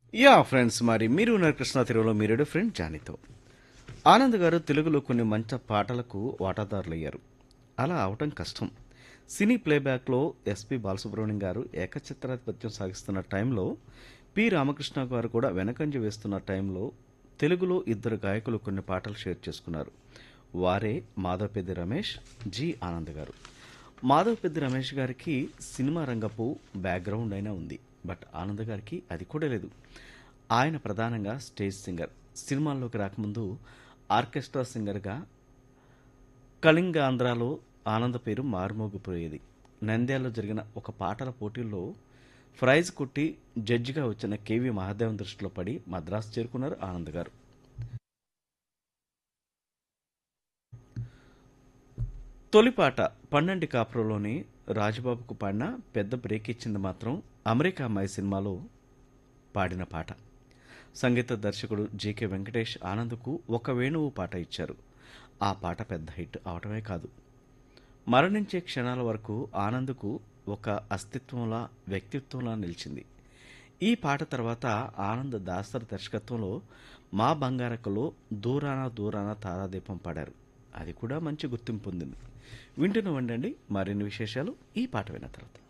yeah friends మరి మీరు ఉన్నారు కృష్ణా తిరువలో మీరేడు ఫ్రెండ్ జానీతో ఆనంద్ గారు తెలుగులో కొన్ని మంచి పాటలకు వాటాదారులయ్యారు అలా అవటం కష్టం సినీ ప్లేబ్యాక్లో ఎస్పి బాలసుబ్రహ్మణ్యం గారు ఏకచిత్రాధిపత్యం సాగిస్తున్న టైంలో పి రామకృష్ణ గారు కూడా వెనకంజ వేస్తున్న టైంలో తెలుగులో ఇద్దరు గాయకులు కొన్ని పాటలు షేర్ చేసుకున్నారు వారే మాధవపెద్ది రమేష్ జి ఆనంద్ గారు మాధవపెద్ది రమేష్ గారికి సినిమా రంగపు బ్యాక్గ్రౌండ్ అయినా ఉంది బట్ ఆనంద్ గారికి అది కూడా లేదు ఆయన ప్రధానంగా స్టేజ్ సింగర్ సినిమాల్లోకి రాకముందు ఆర్కెస్ట్రా సింగర్గా కళింగాంధ్రాలో ఆనంద పేరు మారుమోగిపోయేది నంద్యాలలో జరిగిన ఒక పాటల పోటీల్లో ప్రైజ్ కొట్టి జడ్జిగా వచ్చిన కేవీ మహాదేవన్ దృష్టిలో పడి మద్రాసు చేరుకున్నారు ఆనంద్ గారు తొలిపాట పన్నెండు కాపురంలోని రాజబాబుకు పాడిన పెద్ద బ్రేక్ ఇచ్చింది మాత్రం అమెరికా అమ్మాయి సినిమాలో పాడిన పాట సంగీత దర్శకుడు జీకే వెంకటేష్ ఆనంద్కు ఒక వేణువు పాట ఇచ్చారు ఆ పాట పెద్ద హిట్ అవటమే కాదు మరణించే క్షణాల వరకు ఆనంద్కు ఒక అస్తిత్వంలా వ్యక్తిత్వంలా నిలిచింది ఈ పాట తర్వాత ఆనంద్ దాసర్ దర్శకత్వంలో మా బంగారకలో దూరాన దూరాన తారాదీపం పాడారు అది కూడా మంచి గుర్తింపు పొందింది వింటున్న వండండి మరిన్ని విశేషాలు ఈ పాట విన్న తర్వాత